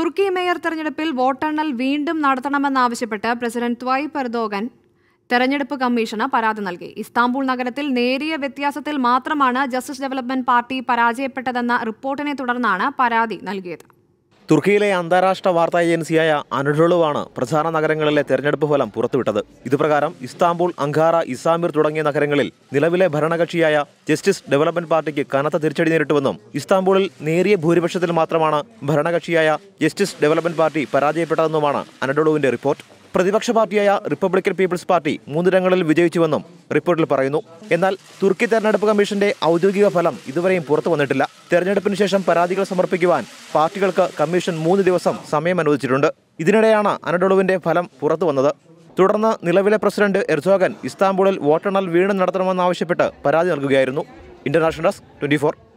തുർക്കി mayor തെരഞ്ഞെടുപ്പിൽ വോട്ടെണ്ണൽ വീണ്ടും നടത്തണമെന്നാവശ്യപ്പെട്ട് പ്രസിഡന്റ് ത്വയ്പ് എർദോഗൻ തെരഞ്ഞെടുപ്പ് കമ്മീഷന് പരാതി നൽകി ഇസ്താംബൂൾ നഗരത്തിൽ നേരിയ വ്യത്യാസത്തിൽ മാത്രമാണ് ജസ്റ്റിസ് ഡെവലപ്മെന്റ് പാർട്ടി പരാജയപ്പെട്ടതെന്ന റിപ്പോർട്ടിനെ തുടർന്നാണ് പരാതി നൽകിയത് തുർക്കിയിലെ അന്താരാഷ്ട്ര വാർത്താ ഏജൻസിയായ അനഡോളുവാണ് പ്രധാന നഗരങ്ങളിലെ തെരഞ്ഞെടുപ്പ് ഫലം പുറത്തുവിട്ടത് ഇതുപ്രകാരം ഇസ്താംബുൾ അങ്കാറ ഇസാമിർ തുടങ്ങിയ നഗരങ്ങളിൽ നിലവിലെ ഭരണകക്ഷിയായ ജസ്റ്റിസ് ഡെവലപ്മെന്റ് പാർട്ടിക്ക് കനത്ത തിരിച്ചടി നേരിട്ടുവെന്നും ഇസ്താംബൂളിൽ നേരിയ ഭൂരിപക്ഷത്തിൽ മാത്രമാണ് ഭരണകക്ഷിയായ ജസ്റ്റിസ് ഡെവലപ്മെന്റ് പാർട്ടി പരാജയപ്പെട്ടതെന്നുമാണ് അനഡോളുവിന്റെ റിപ്പോർട്ട് പ്രതിപക്ഷ പാർട്ടിയായ റിപ്പബ്ലിക്കൻ പീപ്പിൾസ് പാർട്ടി മൂന്നിടങ്ങളിൽ വിജയിച്ചുവെന്നും റിപ്പോർട്ടിൽ പറയുന്നു എന്നാൽ തുർക്കി തെരഞ്ഞെടുപ്പ് കമ്മീഷന്റെ ഔദ്യോഗിക ഫലം ഇതുവരെയും പുറത്തു വന്നിട്ടില്ല തെരഞ്ഞെടുപ്പിന് ശേഷം പരാതികൾ സമർപ്പിക്കുവാൻ പാർട്ടികൾക്ക് കമ്മീഷൻ മൂന്ന് ദിവസം സമയം അനുവദിച്ചിട്ടുണ്ട് ഇതിനിടെയാണ് അനഡോളുവിന്റെ ഫലം പുറത്തു വന്നത് തുടർന്ന് നിലവിലെ പ്രസിഡന്റ് എർസോഗൻ ഇസ്താംബൂളിൽ വോട്ടെണ്ണൽ വീണ്ടും നടത്തണമെന്നാവശ്യപ്പെട്ട് പരാതി നൽകുകയായിരുന്നു ഇന്റർനാഷണൽ ഡെസ്ക് ട്വന്റി